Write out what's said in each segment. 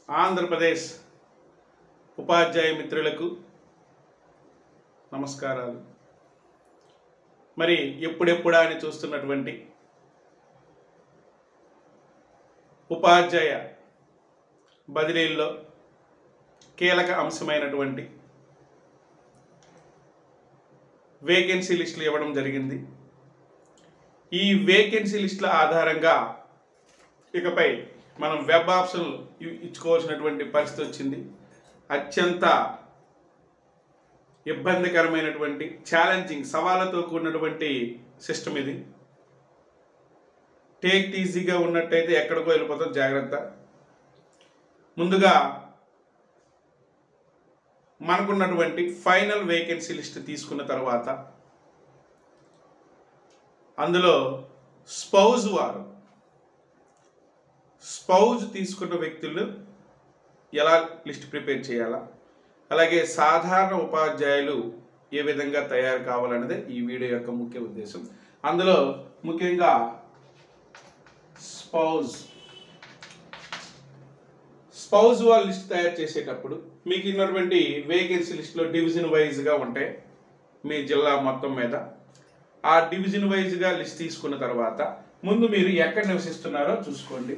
ఆంధ్రప్రదేశ్ ఉపాధ్యాయ మిత్రులకు నమస్కారాలు మరి ఎప్పుడెప్పుడా అని చూస్తున్నటువంటి ఉపాధ్యాయ బదిలీల్లో కీలక అంశమైనటువంటి వేకెన్సీ లిస్టులు ఇవ్వడం జరిగింది ఈ వేకెన్సీ లిస్టుల ఆధారంగా ఇకపై మనం వెబ్ ఆప్షన్ ఇ- ఇచ్చుకోవాల్సినటువంటి పరిస్థితి వచ్చింది అత్యంత ఇబ్బందికరమైనటువంటి ఛాలెంజింగ్ సవాళ్ళతో కూడినటువంటి సిస్టమ్ ఇది టేక్ ఈజీగా ఉన్నట్టయితే ఎక్కడికో వెళ్ళిపోతాం జాగ్రత్త ముందుగా మనకున్నటువంటి ఫైనల్ వేకెన్సీ లిస్ట్ తీసుకున్న తర్వాత అందులో స్పౌజ్ వారు స్పౌజ్ తీసుకున్న వ్యక్తులు ఎలా లిస్ట్ ప్రిపేర్ చేయాలా అలాగే సాధారణ ఉపాధ్యాయులు ఏ విధంగా తయారు కావాలన్నదే ఈ వీడియో యొక్క ముఖ్య ఉద్దేశం అందులో ముఖ్యంగా స్పౌజ్ స్పౌజ్ వాళ్ళ లిస్ట్ తయారు చేసేటప్పుడు మీకు ఉన్నటువంటి వేకెన్సీ లిస్ట్లో డివిజన్ వైజ్గా ఉంటాయి మీ జిల్లా మొత్తం మీద ఆ డివిజన్ వైజ్గా లిస్ట్ తీసుకున్న తర్వాత ముందు మీరు ఎక్కడ నివసిస్తున్నారో చూసుకోండి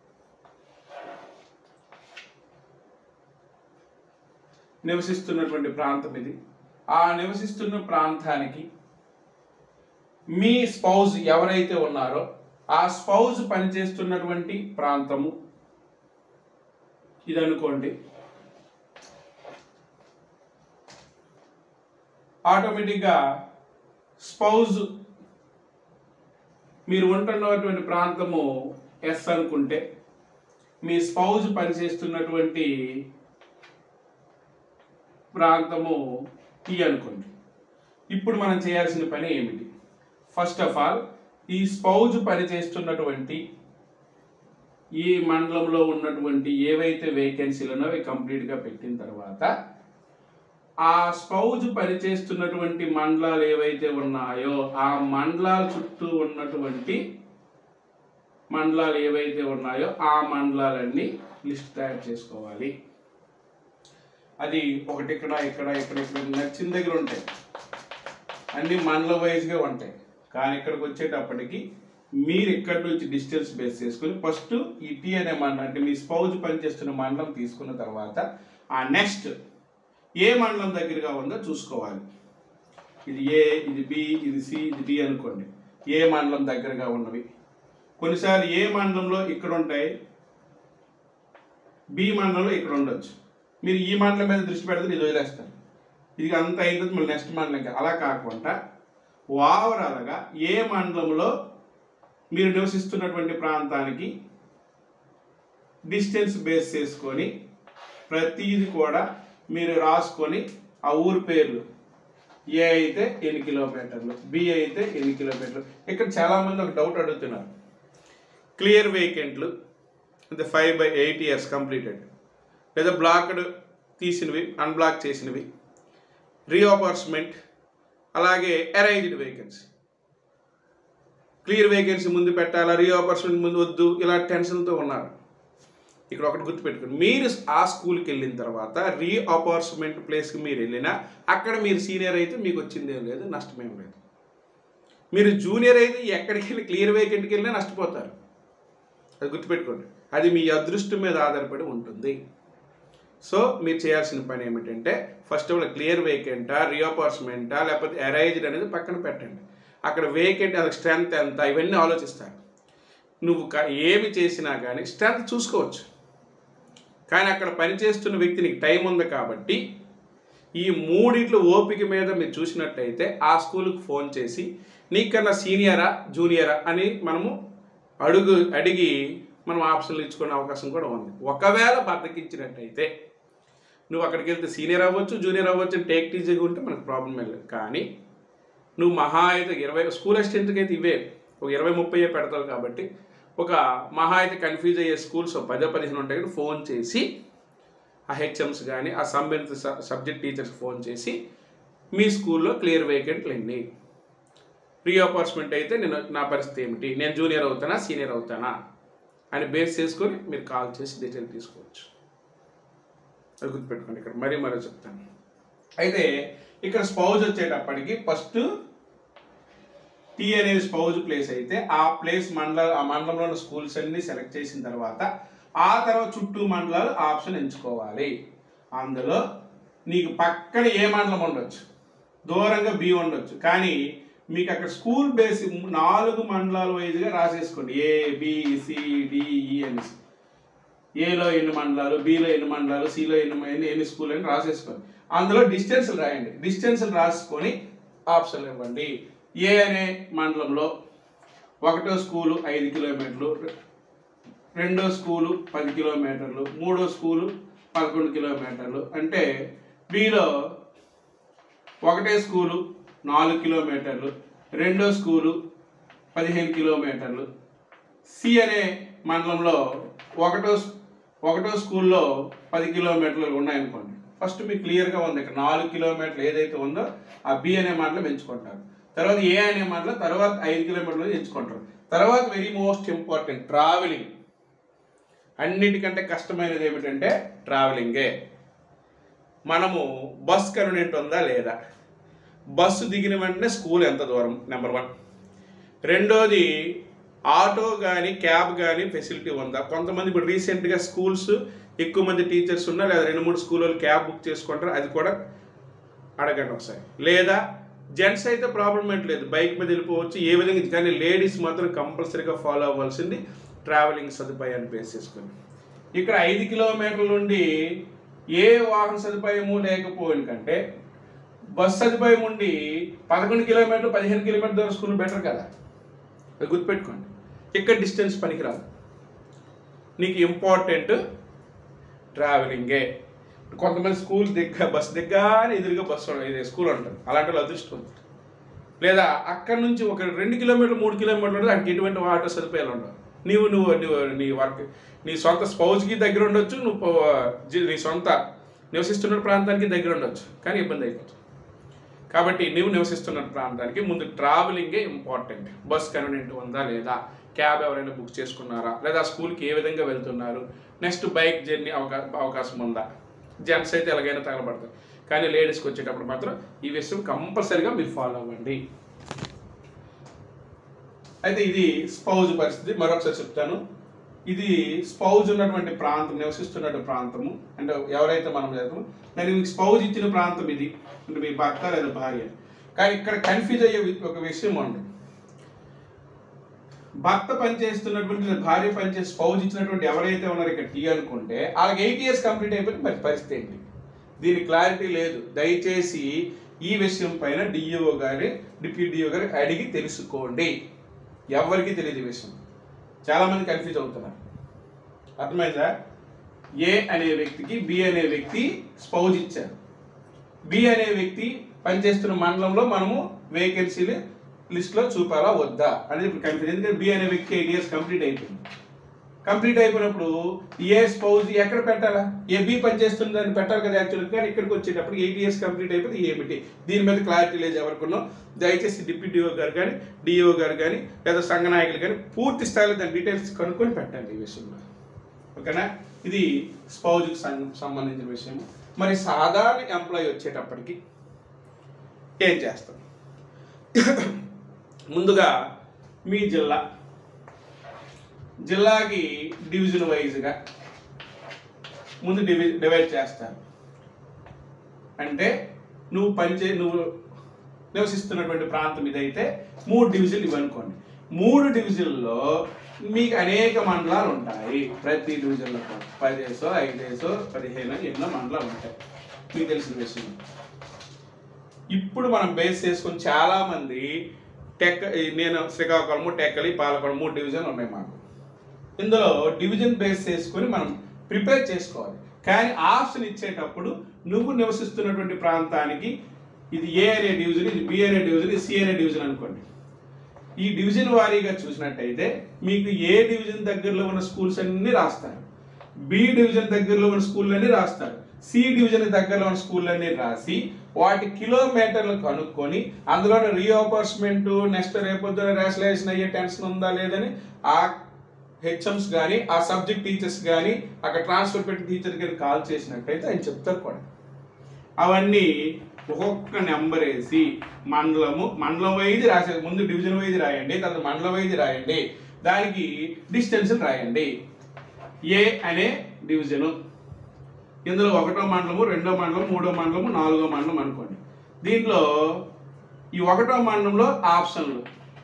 నివసిస్తున్నటువంటి ప్రాంతం ఇది ఆ నివసిస్తున్న ప్రాంతానికి మీ స్పౌజ్ ఎవరైతే ఉన్నారో ఆ స్పౌజ్ పనిచేస్తున్నటువంటి ప్రాంతము ఇది అనుకోండి ఆటోమేటిక్గా స్పౌజ్ మీరు ఉంటున్నటువంటి ప్రాంతము ఎస్ అనుకుంటే మీ స్పౌజ్ పనిచేస్తున్నటువంటి ప్రాంతము టీ అనుకోండి ఇప్పుడు మనం చేయాల్సిన పని ఏమిటి ఫస్ట్ ఆఫ్ ఆల్ ఈ స్పౌజ్ పనిచేస్తున్నటువంటి ఈ మండలంలో ఉన్నటువంటి ఏవైతే వేకెన్సీలు ఉన్నాయో అవి కంప్లీట్గా పెట్టిన తర్వాత ఆ స్పౌజ్ పనిచేస్తున్నటువంటి మండలాలు ఏవైతే ఉన్నాయో ఆ మండలాల చుట్టూ ఉన్నటువంటి మండలాలు ఏవైతే ఉన్నాయో ఆ మండలాలన్నీ లిస్ట్ తయారు చేసుకోవాలి అది ఒకటి ఇక్కడ ఇక్కడ ఇక్కడ ఇక్కడ నచ్చిన దగ్గర ఉంటాయి అన్ని మండల వైజ్గా ఉంటాయి కానీ ఇక్కడికి వచ్చేటప్పటికి మీరు ఇక్కడి నుంచి డిస్టెన్స్ బేస్ చేసుకుని ఫస్ట్ ఈ టీ అనే మండలం అంటే మీ స్పౌజ్ పనిచేస్తున్న మండలం తీసుకున్న తర్వాత ఆ నెక్స్ట్ ఏ మండలం దగ్గరగా ఉందో చూసుకోవాలి ఇది ఏ ఇది బి ఇది సి ఇది డి అనుకోండి ఏ మండలం దగ్గరగా ఉన్నవి కొన్నిసార్లు ఏ మండలంలో ఇక్కడ ఉంటాయి బి మండలంలో ఇక్కడ ఉండొచ్చు మీరు ఈ మండలం మీద దృష్టి పెడితే ఇది వదిలేస్తారు ఇది అంత అయిన తర్వాత మళ్ళీ నెక్స్ట్ మండలం ఇంకా అలా కాకుండా ఓవరాల్గా ఏ మండలంలో మీరు నివసిస్తున్నటువంటి ప్రాంతానికి డిస్టెన్స్ బేస్ చేసుకొని ప్రతిది కూడా మీరు రాసుకొని ఆ ఊరి పేర్లు ఏ అయితే ఎన్ని కిలోమీటర్లు బి అయితే ఎన్ని కిలోమీటర్లు ఇక్కడ చాలామంది ఒక డౌట్ అడుగుతున్నారు క్లియర్ వేకెంట్లు అంటే five by eight years completed లేదా బ్లాక్డ్ తీసినవి అన్బ్లాక్ చేసినవి రీఆపర్స్మెంట్ అలాగే అరైజ్డ్ వేకెన్సీ క్లియర్ వేకెన్సీ ముందు పెట్టాలా రీఆపర్స్మెంట్ ముందు వద్దు ఇలా టెన్షన్తో ఉన్నారు ఇక్కడ ఒకటి గుర్తుపెట్టుకోండి మీరు ఆ స్కూల్కి వెళ్ళిన తర్వాత రీఆపర్స్మెంట్ ప్లేస్కి మీరు వెళ్ళినా అక్కడ మీరు సీనియర్ అయితే మీకు వచ్చిందేం లేదు నష్టమేం లేదు మీరు జూనియర్ అయితే ఎక్కడికి వెళ్ళి క్లియర్ వేకెంట్కి వెళ్ళినా నష్టపోతారు అది గుర్తుపెట్టుకోండి అది మీ అదృష్టం మీద ఆధారపడి ఉంటుంది సో మీరు చేయాల్సిన పని ఏమిటంటే ఫస్ట్ ఆఫ్ ఆల్ క్లియర్ వేకెంటా రీఅపార్స్మెంటా లేకపోతే అరైజ్డ్ అనేది పక్కన పెట్టండి అక్కడ వేకెంట్ అది స్ట్రెంత్ ఎంత ఇవన్నీ ఆలోచిస్తారు నువ్వు క- ఏమి చేసినా కానీ స్ట్రెంత్ చూసుకోవచ్చు కానీ అక్కడ పనిచేస్తున్న వ్యక్తి నీకు టైం ఉంది కాబట్టి ఈ మూడిట్లో ఓపిక మీద మీరు చూసినట్టయితే ఆ స్కూల్కి ఫోన్ చేసి నీకన్నా సీనియరా జూనియరా అని మనము అడుగు అడిగి మనం ఆప్షన్లు ఇచ్చుకునే అవకాశం కూడా ఉంది ఒకవేళ బద్దకించినట్టయితే నువ్వు అక్కడికి వెళ్తే సీనియర్ అవ్వచ్చు జూనియర్ అవ్వచ్చు టేక్ టీచర్గా ఉంటే మనకు ప్రాబ్లం లేదు కానీ నువ్వు మహా అయితే ఇరవై స్కూల్ అసిస్టెంట్కి అయితే ఇవే ఒక ఇరవై ముప్పై పెడతావు కాబట్టి ఒక మహా అయితే కన్ఫ్యూజ్ అయ్యే స్కూల్స్ ఒక పదో పదిహేను ఉంటాయి కాబట్టి ఫోన్ చేసి ఆ హెచ్ఎమ్స్ కానీ ఆ సంబంధిత స- సబ్జెక్ట్ టీచర్స్ ఫోన్ చేసి మీ స్కూల్లో క్లియర్ వేకెంట్లు ఎన్ని రీఅపార్స్మెంట్ అయితే నేను నా పరిస్థితి ఏమిటి నేను జూనియర్ అవుతానా సీనియర్ అవుతానా అని బేస్ చేసుకొని మీరు కాల్ చేసి డీటెయిల్ తీసుకోవచ్చు అది గుర్తుపెట్టుకోండి ఇక్కడ మరీ మరో చెప్తాను అయితే ఇక్కడ స్పౌజ్ వచ్చేటప్పటికి ఫస్ట్ టీ అనేది స్పౌజ్ ప్లేస్ అయితే ఆ ప్లేస్ మండల ఆ మండలంలో ఉన్న స్కూల్స్ అన్ని సెలెక్ట్ చేసిన తర్వాత ఆ తర్వాత చుట్టూ మండలాలు ఆప్షన్ ఎంచుకోవాలి అందులో నీకు పక్కన ఏ మండలం ఉండొచ్చు దూరంగా బి ఉండొచ్చు కానీ మీకు అక్కడ స్కూల్ బేస్ నాలుగు మండలాల వైజ్గా రాసేసుకోండి A B C D E అని ఏలో ఎన్ని మండలాలు బిలో ఎన్ని మండలాలు సిలో ఎన్ని ఎన్ని ఎన్ని స్కూల్ అని రాసేసుకోండి అందులో డిస్టెన్స్లు రాయండి డిస్టెన్స్లు రాసుకొని ఆప్షన్లు ఇవ్వండి ఏ అనే మండలంలో ఒకటో స్కూలు ఐదు కిలోమీటర్లు రెండో స్కూలు పది కిలోమీటర్లు మూడో స్కూలు పదకొండు కిలోమీటర్లు అంటే బిలో ఒకటే స్కూలు నాలుగు కిలోమీటర్లు రెండో స్కూలు పదిహేను కిలోమీటర్లు సి అనే మండలంలో ఒకటో ఒకటో స్కూల్లో పది కిలోమీటర్లు ఉన్నాయనుకోండి ఫస్ట్ మీకు క్లియర్గా ఉంది ఇక్కడ నాలుగు కిలోమీటర్లు ఏదైతే ఉందో ఆ బి అనే మండలం ఎంచుకుంటారు తర్వాత ఏ అనే మండలం తర్వాత ఐదు కిలోమీటర్లు ఎంచుకుంటారు తర్వాత వెరీ మోస్ట్ ఇంపార్టెంట్ ట్రావెలింగ్ అన్నిటికంటే కష్టమైనది ఏమిటంటే ట్రావెలింగే మనము బస్ కన్వీనియంట్ ఉందా లేదా బస్సు దిగిన వెంటనే స్కూల్ ఎంత దూరం నెంబర్ వన్ రెండోది ఆటో కానీ క్యాబ్ కానీ ఫెసిలిటీ ఉందా కొంతమంది ఇప్పుడు రీసెంట్గా స్కూల్స్ ఎక్కువ మంది టీచర్స్ ఉన్నా లేదా రెండు మూడు స్కూల్ వాళ్ళు క్యాబ్ బుక్ చేసుకుంటారు అది కూడా అడగండి ఒకసారి లేదా జెంట్స్ అయితే ప్రాబ్లం ఏంటి లేదు బైక్ మీద వెళ్ళిపోవచ్చు ఏ విధంగా కానీ లేడీస్ మాత్రం కంపల్సరీగా ఫాలో అవ్వాల్సింది ట్రావెలింగ్ సదుపాయాన్ని బేస్ చేసుకొని ఇక్కడ ఐదు కిలోమీటర్ల నుండి ఏ వాహన సదుపాయము లేకపోయిన కంటే బస్ సదుపాయం ఉండి పదకొండు కిలోమీటర్లు పదిహేను కిలోమీటర్ దూరం స్కూల్ బెటర్ కదా అది గుర్తుపెట్టుకోండి ఇక్కడ డిస్టెన్స్ పనికిరాదు నీకు ఇంపార్టెంట్ ట్రావెలింగే కొంతమంది స్కూల్ దిగ్గ బస్ దిగ్గానే ఎదురుగా బస్సు ఇది స్కూల్ ఉంటుంది అలాంటి వాళ్ళు అదృష్టవంతులు లేదా అక్కడి నుంచి ఒక రెండు కిలోమీటర్లు మూడు కిలోమీటర్లు ఉంటుంది అక్కడ ఎటువంటి ఆటో సదుపాయాలు ఉండవు నీవు నువ్వు నువ్వు నీ వర్క్ నీ సొంత స్పౌజ్కి దగ్గర ఉండొచ్చు నువ్వు పో- జీ- నీ సొంత నివసిస్తున్న ప్రాంతానికి దగ్గర ఉండొచ్చు కానీ ఇబ్బంది అయిపోతుంది కాబట్టి నువ్వు నివసిస్తున్న ప్రాంతానికి ముందు ట్రావెలింగే ఇంపార్టెంట్ బస్ కన్వీనియంట్ ఉందా లేదా క్యాబ్ ఎవరైనా బుక్ చేసుకున్నారా లేదా స్కూల్కి ఏ విధంగా వెళ్తున్నారు నెక్స్ట్ బైక్ జర్నీ అవకా అవకాశం ఉందా జెంట్స్ అయితే ఎలాగైనా తగలబడతారు కానీ లేడీస్కి వచ్చేటప్పుడు మాత్రం ఈ విషయం కంపల్సరీగా మీరు ఫాలో అవ్వండి అయితే ఇది స్పౌజ్ పరిస్థితి మరొకసారి చెప్తాను ఇది స్పౌజ్ ఉన్నటువంటి ప్రాంతం నివసిస్తున్నటువంటి ప్రాంతము అంటే ఎవరైతే మనం చేస్తామో దానికి మీకు స్పౌజ్ ఇచ్చిన ప్రాంతం ఇది అంటే మీ భర్త లేదా భార్య కానీ ఇక్కడ కన్ఫ్యూజ్ అయ్యే వి- ఒక విషయం ఉంది భర్త పనిచేస్తున్నటువంటి లేదా భార్య పనిచేసి స్పౌజ్ ఇచ్చినటువంటి ఎవరైతే ఉన్నారో ఇక్కడ టీ అనుకుంటే వాళ్ళకి ఎయిట్ ఇయర్స్ కంప్లీట్ అయిపోతే మరి పరిస్థితి ఏంటి దీని క్లారిటీ లేదు దయచేసి ఈ విషయం పైన డిఈఓ గారి డిప్యూటీ డిఓ గారి అడిగి తెలుసుకోండి ఎవరికి తెలియదు ఈ విషయం చాలా మంది కన్ఫ్యూజ్ అవుతున్నారు అర్థమైందా ఏ అనే వ్యక్తికి బి అనే వ్యక్తి స్పౌజ్ ఇచ్చారు బి అనే వ్యక్తి పనిచేస్తున్న మండలంలో మనము వేకెన్సీలు లిస్ట్లో చూపాలా వద్దా అనేది ఇప్పుడు కన్ఫ్యూజ్ ఎందుకంటే బి అనే వ్యక్తి ఎయిట్ ఇయర్స్ కంప్లీట్ అయిపోయింది కంప్లీట్ అయిపోయినప్పుడు ఏ స్పౌజ్ ఎక్కడ పెట్టాలా ఏ బి పనిచేస్తుంది దాన్ని పెట్టాలి కదా యాక్చువల్గా కానీ ఇక్కడికి వచ్చేటప్పుడు ఎయిట్ ఇయర్స్ కంప్లీట్ అయిపోతే ఏమిటి దీని మీద క్లారిటీ లేదు ఎవరికున్నో దయచేసి డిప్యూటీఓ గారు కానీ డిఓ గారు కానీ లేదా సంఘ నాయకులు కానీ పూర్తి స్థాయిలో దాని డీటెయిల్స్ కనుక్కొని పెట్టండి ఈ విషయంలో ఓకేనా ఇది స్పౌజ్కి సంబంధించిన విషయం మరి సాధారణ ఎంప్లాయీ వచ్చేటప్పటికి ఏం చేస్తాం ముందుగా మీ జిల్లా జిల్లాకి డివిజన్ వైజ్గా ముందు డివి డివైడ్ చేస్తారు అంటే నువ్వు పనిచే నువ్వు నివసిస్తున్నటువంటి ప్రాంతం ఇదైతే మూడు డివిజన్లు ఇవ్వనుకోండి మూడు డివిజన్లో మీకు అనేక మండలాలు ఉంటాయి ప్రతి డివిజన్లో పదేసో ఐదేసో పదిహేను ఎన్నో మండలాలు ఉంటాయి మీకు తెలిసిన విషయం ఇప్పుడు మనం బేస్ చేసుకుని చాలా మంది టెక్ నేను శ్రీకాకుళము టెక్కలి పాలకొండ మూడు డివిజన్లు ఉన్నాయి మాకు ఇందులో డివిజన్ బేస్ చేసుకొని మనం ప్రిపేర్ చేసుకోవాలి కానీ ఆప్షన్ ఇచ్చేటప్పుడు నువ్వు నివసిస్తున్నటువంటి ప్రాంతానికి ఇది ఏ అనే డివిజన్ ఇది బి అనే డివిజన్ ఇది సి అనే డివిజన్ అనుకోండి ఈ డివిజన్ వారీగా చూసినట్టయితే మీకు ఏ డివిజన్ దగ్గరలో ఉన్న స్కూల్స్ అన్ని రాస్తారు బి డివిజన్ దగ్గరలో ఉన్న స్కూల్ అన్ని రాస్తారు సి డివిజన్ దగ్గరలో ఉన్న స్కూల్ అన్ని రాసి వాటి కిలోమీటర్లు కనుక్కొని అందులో రీఆపర్స్మెంట్ నెక్స్ట్ రేపొద్దున రేషలైజేషన్ అయ్యే టెన్షన్ ఉందా లేదని ఆ హెచ్ఎంస్ కానీ ఆ సబ్జెక్ట్ టీచర్స్ కానీ అక్కడ ట్రాన్స్ఫర్ పెట్టిన టీచర్ కానీ కాల్ చేసినట్టయితే ఆయన చెప్తారు కూడా అవన్నీ ఒక్కొక్క నెంబర్ వేసి మండలము మండలం వైజ్ రాసే ముందు డివిజన్ వైజ్ రాయండి తర్వాత మండలం వైజ్ రాయండి దానికి డిస్టెన్స్ రాయండి ఏ అనే డివిజను ఇందులో ఒకటో మండలము రెండో మండలం మూడో మండలము నాలుగో మండలం అనుకోండి దీంట్లో ఈ ఒకటో మండలంలో ఆప్షన్లు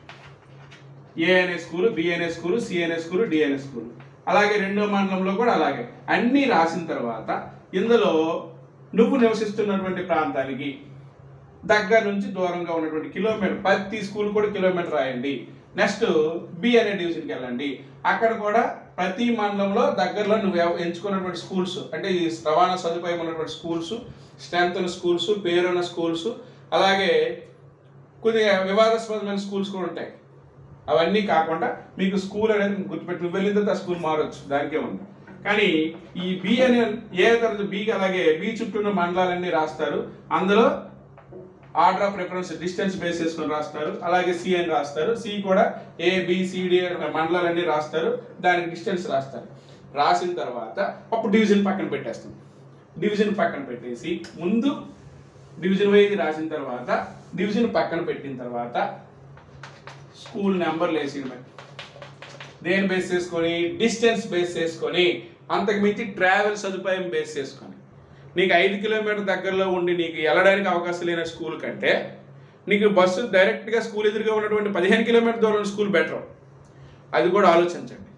ఏ అనే స్కూల్ బి అనే స్కూల్ సి అనే స్కూల్ డి అనే స్కూల్ అలాగే రెండో మండలంలో కూడా అలాగే అన్నీ రాసిన తర్వాత ఇందులో నువ్వు నివసిస్తున్నటువంటి ప్రాంతానికి దగ్గర నుంచి దూరంగా ఉన్నటువంటి కిలోమీటర్ ప్రతి స్కూల్ కూడా కిలోమీటర్ రాయండి నెక్స్ట్ బి అనే డివిజన్కి వెళ్ళండి అక్కడ కూడా ప్రతి మండలంలో దగ్గరలో నువ్వు ఎవ- ఎంచుకున్నటువంటి స్కూల్స్ అంటే ఈ రవాణా సదుపాయం ఉన్నటువంటి స్కూల్స్ స్ట్రెంత్ ఉన్న స్కూల్స్ పేరున్న స్కూల్స్ అలాగే కొద్దిగా వివాదాస్పదమైన స్కూల్స్ కూడా ఉంటాయి అవన్నీ కాకుండా మీకు స్కూల్ అనేది గుర్తుపెట్టి నువ్వు వెళ్ళిన తర్వాత ఆ స్కూల్ మారొచ్చు దానికే ఉంది కానీ ఈ బి అనే ఏ తర్వాత బి అలాగే బి చుట్టూ ఉన్న మండలాలన్నీ రాస్తారు అందులో order of preference distance base చేసుకొని రాస్తారు అలాగే సి అని రాస్తారు సి కూడా ఏ బిసిడి మండలాలన్నీ రాస్తారు దానికి డిస్టెన్స్ రాస్తారు రాసిన తర్వాత అప్పుడు డివిజన్ పక్కన పెట్టేస్తాం డివిజన్ పక్కన పెట్టేసి ముందు డివిజన్ వైజ్ రాసిన తర్వాత డివిజన్ పక్కన పెట్టిన తర్వాత స్కూల్ నెంబర్లు వేసి దేని బేస్ చేసుకొని డిస్టెన్స్ బేస్ చేసుకొని అంతకు మించి ట్రావెల్ సదుపాయం బేస్ చేసుకొని నీకు ఐదు కిలోమీటర్ దగ్గరలో ఉండి నీకు వెళ్ళడానికి అవకాశం లేని స్కూల్ కంటే నీకు బస్సు డైరెక్ట్గా స్కూల్ ఎదురుగా ఉన్నటువంటి పదిహేను కిలోమీటర్ దూరం స్కూల్ బెటర్ అది కూడా ఆలోచించండి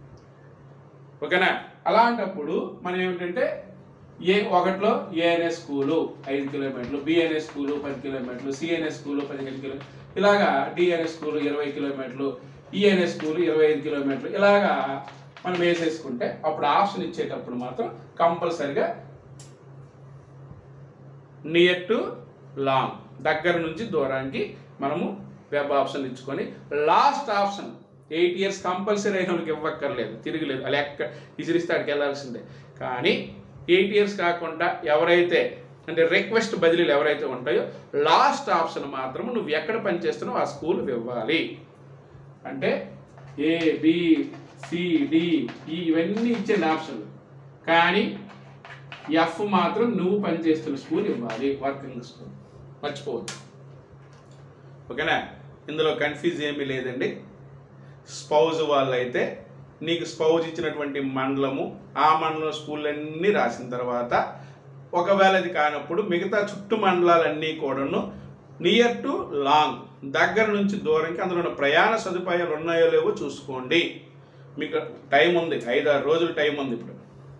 ఓకేనా అలాంటప్పుడు మనం ఏమిటంటే ఏ ఒకటిలో ఏ అనే స్కూలు ఐదు కిలోమీటర్లు బి అనే స్కూలు పది కిలోమీటర్లు సి అనే స్కూలు పదిహేను కిలోమీటర్లు ఇలాగా డి అనే స్కూలు ఇరవై కిలోమీటర్లు ఈ అనే స్కూలు ఇరవై ఐదు కిలోమీటర్లు ఇలాగా మనం వేసేసుకుంటే అప్పుడు ఆప్షన్ ఇచ్చేటప్పుడు మాత్రం కంపల్సరిగా నియర్ టు లాంగ్ దగ్గర నుంచి దూరానికి మనము వెబ్ ఆప్షన్ ఇచ్చుకొని last option eight years compulsory అయిన వాళ్ళకి ఇవ్వక్కర్లేదు తిరగలేదు అలా ఎక్క ఇసిరిస్తే అక్కడికి వెళ్ళాల్సిందే కానీ ఎయిట్ ఇయర్స్ కాకుండా ఎవరైతే అంటే రిక్వెస్ట్ బదిలీలు ఎవరైతే ఉంటాయో లాస్ట్ ఆప్షన్ మాత్రం నువ్వు ఎక్కడ పనిచేస్తున్నావు ఆ స్కూల్ ఇవ్వాలి అంటే ఏ బి సి డి ఈ ఇవన్నీ ఇచ్చిన ఆప్షన్లు కానీ ఎఫ్ మాత్రం నువ్వు పనిచేస్తున్న స్కూల్ ఇవ్వాలి వర్కింగ్ స్కూల్ మర్చిపోవద్దు ఓకేనా ఇందులో కన్ఫ్యూజ్ ఏమీ లేదండి స్పౌజ్ వాళ్ళైతే నీకు స్పౌజ్ ఇచ్చినటువంటి మండలము ఆ మండలం స్కూళ్ళన్నీ రాసిన తర్వాత ఒకవేళ అది కానప్పుడు మిగతా చుట్టు మండలాలన్నీ కూడాను నియర్ టు లాంగ్ దగ్గర నుంచి దూరంకి అందులో ఉన్న ప్రయాణ సదుపాయాలు ఉన్నాయో లేవో చూసుకోండి మీకు టైం ఉంది ఐదారు రోజులు టైం ఉంది ఇప్పుడు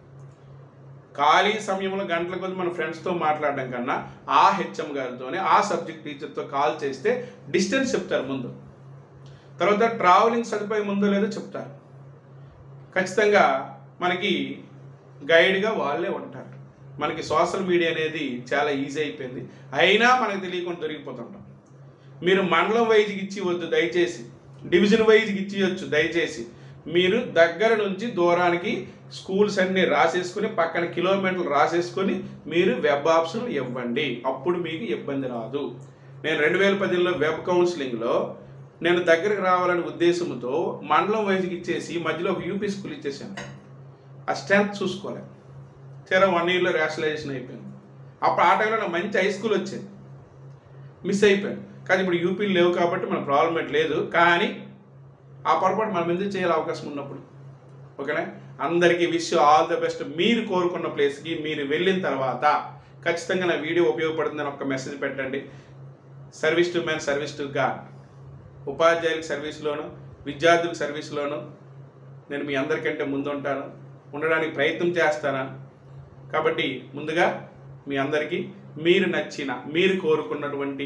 ఖాళీ సమయంలో గంటల కొద్ది మన ఫ్రెండ్స్తో మాట్లాడడం కన్నా ఆ హెచ్ఎం గారితోనే ఆ సబ్జెక్ట్ టీచర్తో కాల్ చేస్తే డిస్టెన్స్ చెప్తారు ముందు తర్వాత ట్రావెలింగ్ సదుపాయం ఉందో లేదో చెప్తారు ఖచ్చితంగా మనకి గైడ్గా వాళ్ళే ఉంటారు మనకి సోషల్ మీడియా అనేది చాలా ఈజీ అయిపోయింది అయినా మనకు తెలియకుండా దొరికిపోతుంటాం మీరు మండలం వైజ్కి ఇచ్చి వద్దు దయచేసి డివిజన్ వైజ్కి ఇచ్చివచ్చు దయచేసి మీరు దగ్గర నుంచి దూరానికి స్కూల్స్ అన్ని రాసేసుకుని పక్కన కిలోమీటర్లు రాసేసుకొని మీరు వెబ్ ఆప్షన్ ఇవ్వండి అప్పుడు మీకు ఇబ్బంది రాదు నేను రెండు వేల పదిలో వెబ్ కౌన్సిలింగ్లో నేను దగ్గరకు రావాలనే ఉద్దేశంతో మండలం వైజ్కి ఇచ్చేసి మధ్యలో ఒక యూపీ స్కూల్ ఇచ్చేసాను ఆ స్ట్రెంత్ చూసుకోలే సరే వన్ ఇయర్లో రేషనలైజేషన్ అయిపోయింది అప్పుడు ఆ టైంలో నాకు మంచి హై స్కూల్ వచ్చేది మిస్ అయిపోయాను కానీ ఇప్పుడు యూపీలు లేవు కాబట్టి మన ప్రాబ్లం ఏంటి లేదు కానీ ఆ పొరపాటు మనం ఎందుకు చేయాలి అవకాశం ఉన్నప్పుడు ఓకేనా అందరికీ విష్ ఆల్ ద బెస్ట్ మీరు కోరుకున్న ప్లేస్కి మీరు వెళ్ళిన తర్వాత ఖచ్చితంగా నా వీడియో ఉపయోగపడుతుందని ఒక మెసేజ్ పెట్టండి service to man service to god ఉపాధ్యాయులకు సర్వీస్లోను విద్యార్థులకు సర్వీస్లోను నేను మీ అందరికంటే ముందుంటాను ఉండడానికి ప్రయత్నం చేస్తాను కాబట్టి ముందుగా మీ అందరికీ మీరు నచ్చిన మీరు కోరుకున్నటువంటి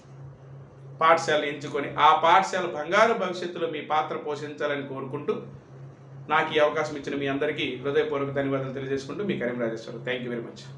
పాఠశాల ఎంచుకొని ఆ పాఠశాల బంగారు భవిష్యత్తులో మీ పాత్ర పోషించాలని కోరుకుంటూ నాకు ఈ అవకాశం ఇచ్చిన మీ అందరికీ హృదయపూర్వక ధన్యవాదాలు తెలియజేసుకుంటూ మీ Kareem Rajeshwaram thank you very much